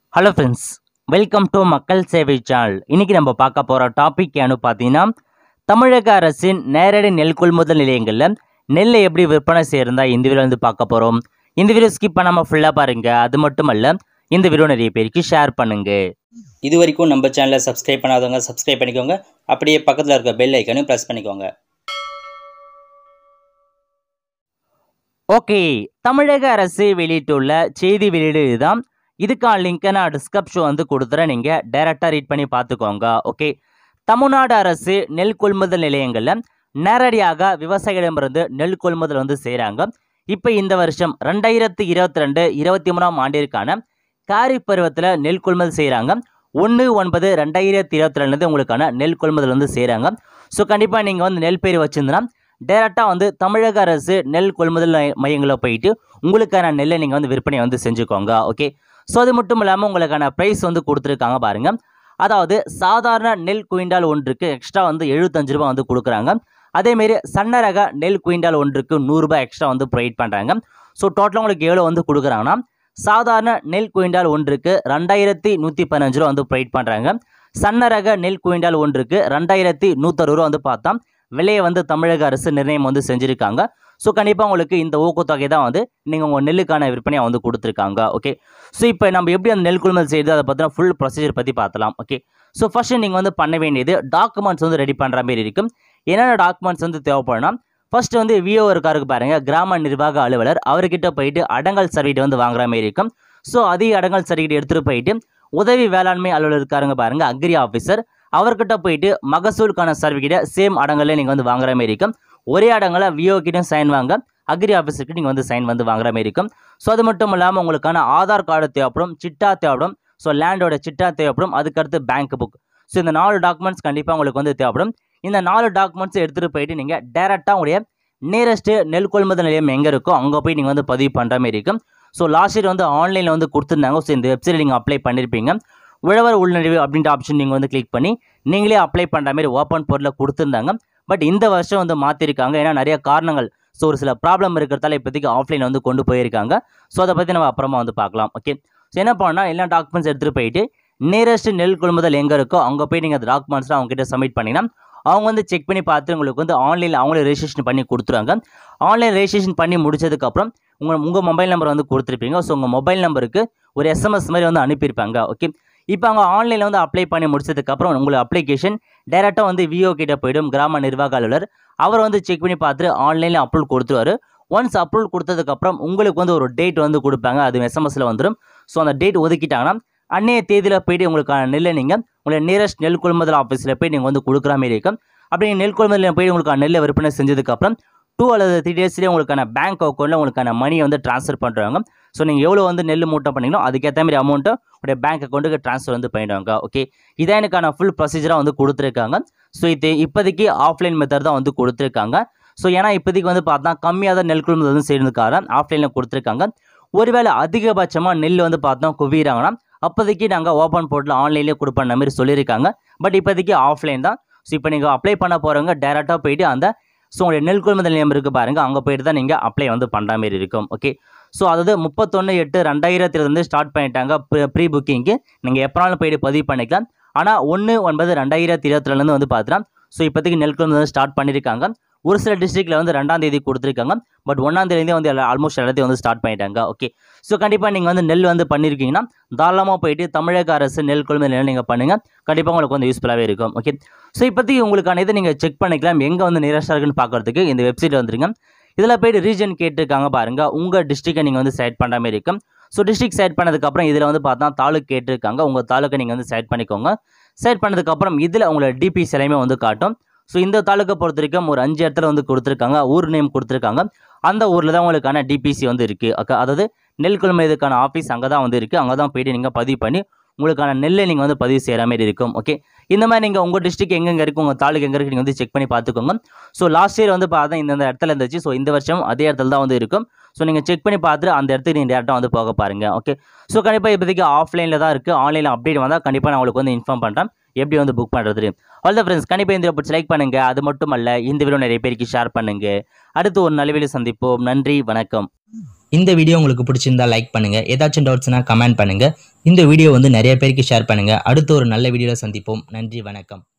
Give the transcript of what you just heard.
hello friends welcome to மக்கள் சேவை channel இன்னைக்கு நம்ம பார்க்க போகிற டாபிக் ஏன்னு பார்த்தீங்கன்னா தமிழக அரசின் நேரடி நெல் கொள்முதல் நிலையங்களில் நெல்லை எப்படி விற்பனை செய்யறதா இந்த வீடியோ வந்து பார்க்க போகிறோம் இந்த வீடியோ ஸ்கிப் பண்ணாமல் ஃபுல்லாக பாருங்க அது மட்டும் அல்ல இந்த வீடியோ நிறைய பேருக்கு ஷேர் பண்ணுங்க இது வரைக்கும் நம்ம சேனலை சப்ஸ்கிரைப் பண்ணாதவங்க சப்ஸ்கிரைப் பண்ணிக்கோங்க அப்படியே பக்கத்தில் இருக்க பெல் ஐக்கனையும் ப்ரெஸ் பண்ணிக்கோங்க ஓகே தமிழக அரசு வெளியிட்டுள்ள செய்தி வெளியீடு இதுதான் இதுக்கான லிங்கை நான் டிஸ்கிரிப்ஷன் வந்து கொடுத்துறேன் நீங்கள் டைரெக்டாக ரீட் பண்ணி பார்த்துக்கோங்க ஓகே தமிழ்நாடு அரசு நெல் கொள்முதல் நிலையங்களில் நேரடியாக விவசாயிகளிடமிருந்து நெல் கொள்முதல் வந்து செய்கிறாங்க இப்போ இந்த வருஷம் ரெண்டாயிரத்தி இருபத்தி ரெண்டு இருபத்தி மூணாம் ஆண்டிற்கான காரிஃப் பருவத்தில் நெல் கொள்முதல் செய்கிறாங்க ஒன்று ஒன்பது ரெண்டாயிரத்தி இருபத்தி ரெண்டுலேருந்து உங்களுக்கான நெல் கொள்முதல் வந்து செய்கிறாங்க ஸோ கண்டிப்பாக நீங்கள் வந்து நெல் பயிர் வச்சுருந்தனா டேரெக்டாக வந்து தமிழக அரசு நெல் கொள்முதல் மைய- மையங்களில் போயிட்டு உங்களுக்கான நெல்லை நீங்கள் வந்து விற்பனை வந்து செஞ்சுக்கோங்க ஓகே ஸோ அது மட்டும் இல்லாமல் உங்களுக்கான ப்ரைஸ் வந்து கொடுத்துருக்காங்க பாருங்கள் அதாவது சாதாரண நெல் குவிண்டால் ஒன்றுக்கு எக்ஸ்ட்ரா வந்து எழுபத்தஞ்சு ரூபா வந்து கொடுக்குறாங்க அதேமாரி சன்ன ரக நெல் குவிண்டால் ஒன்றுக்கு நூறுரூபா எக்ஸ்ட்ரா வந்து ப்ரொவைட் பண்ணுறாங்க ஸோ டோட்டலாக உங்களுக்கு எவ்வளோ வந்து கொடுக்குறாங்கன்னா சாதாரண நெல் குவிண்டால் ஒன்றுக்கு ரெண்டாயிரத்தி நூற்றி பதினஞ்சு ரூபா வந்து ப்ரொவைட் பண்ணுறாங்க சன்ன ரக நெல் குவிண்டால் ஒன்றுக்கு ரெண்டாயிரத்தி நூற்றறுபது ரூபா வந்து பார்த்தா விலையை வந்து தமிழக அரசு நிர்ணயம் வந்து செஞ்சுருக்காங்க ஸோ கண்டிப்பாக உங்களுக்கு இந்த ஊக்கத்தொகை தான் வந்து நீங்கள் உங்கள் நெல்லுக்கான விற்பனையை வந்து கொடுத்துருக்காங்க ஓகே ஸோ இப்போ நம்ம எப்படி அந்த நெல் கொள்முதல் செய்யுது அதை பற்றின ஃபுல் ப்ரொசீஜர் பற்றி பார்த்தலாம் ஓகே ஸோ ஃபஸ்ட்டு நீங்கள் வந்து பண்ண வேண்டியது டாக்குமெண்ட்ஸ் வந்து ரெடி பண்ணுற மாதிரி இருக்கும் என்னென்ன டாக்குமெண்ட்ஸ் வந்து தேவைப்படணும் ஃபர்ஸ்ட் வந்து விஓ இருக்காருக்கு பாருங்க கிராம நிர்வாக அலுவலர் அவர்கிட்ட போயிட்டு அடங்கல் சர்டிஃபிகேட் வந்து வாங்குற மாதிரி இருக்கும் ஸோ அதே அடங்கல் சர்டிஃபிகேட் எடுத்துகிட்டு போயிட்டு உதவி வேளாண்மை அலுவலர் இருக்காருங்க பாருங்க அக்ரி ஆஃபீஸர் அவர்கிட்ட போயிட்டு மகசூலுக்கான சர்டிஃபிகேட்டை சேம் அடங்கல்ல நீங்கள் வந்து வாங்குற மாதிரி இருக்கும் ஒரே அடங்கல விஓ கிட்டையும் சைன் வாங்க அக்ரி ஆஃபீஸருக்கு நீங்கள் வந்து சைன் வந்து வாங்குற மாதிரி இருக்கும் ஸோ அது மட்டும் இல்லாமல் உங்களுக்கான ஆதார் கார்டு தேவைப்படும் சிட்டா தேவைப்படும் ஸோ லேண்டோட சிட்டா தேவைப்படும் அதுக்கடுத்து பேங்க் புக் ஸோ இந்த நாலு டாக்குமெண்ட்ஸ் கண்டிப்பாக உங்களுக்கு வந்து தேவைப்படும் இந்த நாலு டாக்குமெண்ட்ஸ் எடுத்துகிட்டு போயிட்டு நீங்கள் டேரெக்டாக உங்களுடைய நியரஸ்ட்டு நெல் கொள்முதல் நிலையம் எங்கே இருக்கோ அங்கே போய் நீங்கள் வந்து பதிவு பண்ணுற மாதிரி இருக்கும் ஸோ லாஸ்ட் இயர் வந்து ஆன்லைனில் வந்து கொடுத்துருந்தாங்க ஸோ இந்த வெப்சைட் நீங்கள் அப்ளை பண்ணியிருப்பீங்க உழவர் உள்நுழைவு அப்படின்ற ஆப்ஷன் நீங்கள் வந்து கிளிக் பண்ணி நீங்களே அப்ளை பண்ணுற மாதிரி ஓப்பன் போர்ட்டில் கொடுத்துருந்தாங்க பட் இந்த வருஷம் வந்து மாற்றிருக்காங்க ஏன்னா நிறைய காரணங்கள் ஸோ ஒரு சில ப்ராப்ளம் இருக்கிறதால இப்போதைக்கு ஆஃப்லைன் வந்து கொண்டு போயிருக்காங்க ஸோ அதை பற்றி நம்ம அப்புறமா வந்து பார்க்கலாம் ஓகே ஸோ என்ன பண்ணால் எல்லா டாக்குமெண்ட்ஸ் எடுத்துகிட்டு போயிட்டு நியரஸ்ட் நெல் கொள்முதல் எங்கே இருக்கோ அங்கே போய் நீங்கள் அந்த டாக்குமெண்ட்ஸ்லாம் அவங்க கிட்ட சப்மிட் பண்ணிங்கன்னா அவங்க வந்து செக் பண்ணி பார்த்து உங்களுக்கு வந்து ஆன்லைனில் அவங்களே ரெஜிஸ்ட்ரேஷன் பண்ணி கொடுத்துருவாங்க ஆன்லைன் ரெஜிஸ்ட்ரேஷன் பண்ணி முடிச்சதுக்கப்புறம் உங்கள் உங்கள் மொபைல் நம்பர் வந்து கொடுத்துருப்பீங்க ஸோ உங்கள் மொபைல் நம்பருக்கு ஒரு எஸ்எம்எஸ் மாதிரி வந்து அனுப்பியிருப்பாங்க ஓகே இப்போ அவங்க ஆன்லைனில் வந்து அப்ளை பண்ணி முடிச்சதுக்கப்புறம் உங்களுக்கு அப்ளிகேஷன் டேரெக்டாக வந்து விஓ கிட்ட போயிடும் கிராம நிர்வாக அலுவலர் அவர் வந்து செக் பண்ணி பார்த்துட்டு ஆன்லைனில் அப்ரூவல் கொடுத்துருவாரு ஒன்ஸ் அப்ரூவல் கொடுத்ததுக்கப்புறம் உங்களுக்கு வந்து ஒரு டேட் வந்து கொடுப்பாங்க அது எஸ்எம்எஸில் வந்துடும் ஸோ அந்த டேட் ஒதுக்கிட்டாங்கன்னா அன்னைய தேதியில் போயிட்டு உங்களுக்கான நெல்லை நீங்கள் உங்களை நியரஸ்ட் நெல் கொள்முதல் ஆஃபீஸில் போய் நீங்கள் வந்து கொடுக்குற மாதிரி இருக்கும் அப்படி நெல் கொள்முதல் போய் உங்களுக்கான நெல்லை விற்பனை செஞ்சதுக்கப்புறம் டூ அல்லது த்ரீ டேஸ்லேயே உங்களுக்கான பேங்க் அக்கௌண்ட்டில் உங்களுக்கான மணியை வந்து ட்ரான்ஸ்ஃபர் பண்ணுறாங்க ஸோ நீங்கள் எவ்வளோ வந்து நெல் மூட்டை பண்ணீங்களோ அதுக்கேற்ற மாதிரி அமௌண்ட்டை உடைய பேங்க் அக்கௌண்ட்டுக்கு ட்ரான்ஸ்ஃபர் வந்து பண்ணிடுவாங்க ஓகே இதான் எனக்கான ஃபுல் ப்ரொசீஜராக வந்து கொடுத்துருக்காங்க ஸோ இது இப்போதைக்கு ஆஃப்லைன் மெத்தட் தான் வந்து கொடுத்துருக்காங்க ஸோ ஏன்னா இப்போதைக்கு வந்து பார்த்தா கம்மியாக தான் நெல் கொள்முதல் வந்து செய்யறதுக்காக ஆஃப்லைனில் கொடுத்துருக்காங்க ஒருவேளை அதிகபட்சமாக நெல் வந்து பார்த்தோம் குவிகிறாங்கன்னா அப்போதைக்கு நாங்கள் ஓப்பன் போர்ட்டில் ஆன்லைன்லேயே கொடுப்போம் மாதிரி சொல்லியிருக்காங்க பட் இப்போதைக்கு ஆஃப்லைன் தான் ஸோ இப்போ நீங்கள் அப்ளை பண்ண போகிறவங்க டேரெக்டாக போயிட்டு அந்த ஸோ உங்களுடைய நெல் கொள்முதல் நிலையம் இருக்குது பாருங்கள் அங்கே போயிட்டு தான் நீங்கள் அப்ளை வந்து பண்ணுற மாதிரி இருக்கும் ஓகே ஸோ அதாவது முப்பத்தொன்று எட்டு ரெண்டாயிரத்துலேருந்து ஸ்டார்ட் பண்ணிட்டாங்க ப்ரீ புக்கிங்க்கு நீங்கள் எப்போனாலும் போயிட்டு பதிவு பண்ணிக்கலாம் ஆனால் ஒன்று ஒன்பது ரெண்டாயிரத்தி இருபத்தி ரெண்டுலேருந்து வந்து பார்த்துலாம் ஸோ இப்போதைக்கு நெல் கொள்முதல் வந்து ஸ்டார்ட் பண்ணியிருக்காங்க ஒரு சில டிஸ்ட்ரிக்டில் வந்து ரெண்டாம் தேதி கொடுத்துருக்காங்க பட் ஒன்றாம் தேதியிலே வந்து ஆல்மோஸ்ட் எல்லாத்தையும் வந்து ஸ்டார்ட் பண்ணிட்டாங்க ஓகே ஸோ கண்டிப்பாக நீங்கள் வந்து நெல் வந்து பண்ணியிருக்கீங்கன்னா தாராளமாக போயிட்டு தமிழக அரசு நெல் கொள்முதல் நிலையம் நீங்கள் பண்ணுங்கள் கண்டிப்பாக உங்களுக்கு வந்து யூஸ்ஃபுல்லாகவே இருக்கும் ஓகே ஸோ இப்போதைக்கு உங்களுக்கான இதை நீங்கள் செக் பண்ணிக்கலாம் எங்கே வந்து நியரஸ்டாக இருக்குன்னு பார்க்கறதுக்கு இந்த வெப்சைட் வந்துருங்க இதில் போயிட்டு ரீஜன் கேட்டிருக்காங்க பாருங்க உங்கள் டிஸ்ட்ரிக்டை நீங்கள் வந்து செலக்ட் பண்ணுற மாதிரி இருக்கும் ஸோ டிஸ்ட்ரிக்ட் செலக்ட் பண்ணதுக்கப்புறம் இதில் வந்து பார்த்தா தாலுக் கேட்டிருக்காங்க உங்கள் தாலுக்கை நீங்கள் வந்து செலக்ட் பண்ணிக்கோங்க செலக்ட் பண்ணதுக்கப்புறம் இதில் உங்களோட டிபிஸ் எல்லாமே வந்து காட்டும் ஸோ இந்த தாலுக்கை பொறுத்த வரைக்கும் ஒரு அஞ்சு இடத்துல வந்து கொடுத்துருக்காங்க ஊர் நேம் கொடுத்துருக்காங்க அந்த ஊரில் தான் உங்களுக்கான டிபிசி வந்து இருக்குது அக்கா அதாவது நெல் கொள்முதலுக்கான ஆஃபீஸ் அங்கே தான் வந்து இருக்குது அங்கே தான் போயிட்டு நீங்கள் பதிவு பண்ணி உங்களுக்கான நெல்லை நீங்கள் வந்து பதிவு செய்கிற மாதிரி இருக்கும் ஓகே இந்த மாதிரி நீங்கள் உங்கள் டிஸ்ட்ரிக் எங்கெங்கே இருக்குது உங்கள் தாலுக்கு எங்கே இருக்குது நீங்கள் வந்து செக் பண்ணி பார்த்துக்கோங்க ஸோ லாஸ்ட் இயர் வந்து பார்த்தா இந்த இடத்துல இருந்துச்சு ஸோ இந்த வருஷம் அதே இடத்துல தான் வந்து இருக்கும் ஸோ நீங்கள் செக் பண்ணி பார்த்துட்டு அந்த இடத்துக்கு நீங்கள் டேரெக்டாக வந்து போக பாருங்கள் ஓகே ஸோ கண்டிப்பாக இப்போதைக்கு ஆஃப்லைனில் தான் இருக்குது ஆன்லைனில் அப்டேட் வந்தால் கண்டிப்பாக நான் உங்களுக்கு வந்து இன்ஃபார்ம் பண்ணுறேன் எப்படி வந்து புக் பண்ணுறது ஆல் த ஃப்ரெண்ட்ஸ் கண்டிப்பாக இந்த பிடிச்சி லைக் பண்ணுங்கள் அது மட்டும் அல்ல இந்த வீடியோ நிறைய பேருக்கு ஷேர் பண்ணுங்கள் அடுத்து ஒரு நல்ல வீடியோ சந்திப்போம் நன்றி வணக்கம் இந்த வீடியோ உங்களுக்கு பிடிச்சிருந்தா லைக் பண்ணுங்க ஏதாச்சும் டவுட்ஸ்னா கமெண்ட் பண்ணுங்க இந்த வீடியோ வந்து நிறைய பேருக்கு ஷேர் பண்ணுங்க அடுத்த ஒரு நல்ல வீடியோவில் சந்திப்போம் நன்றி வணக்கம்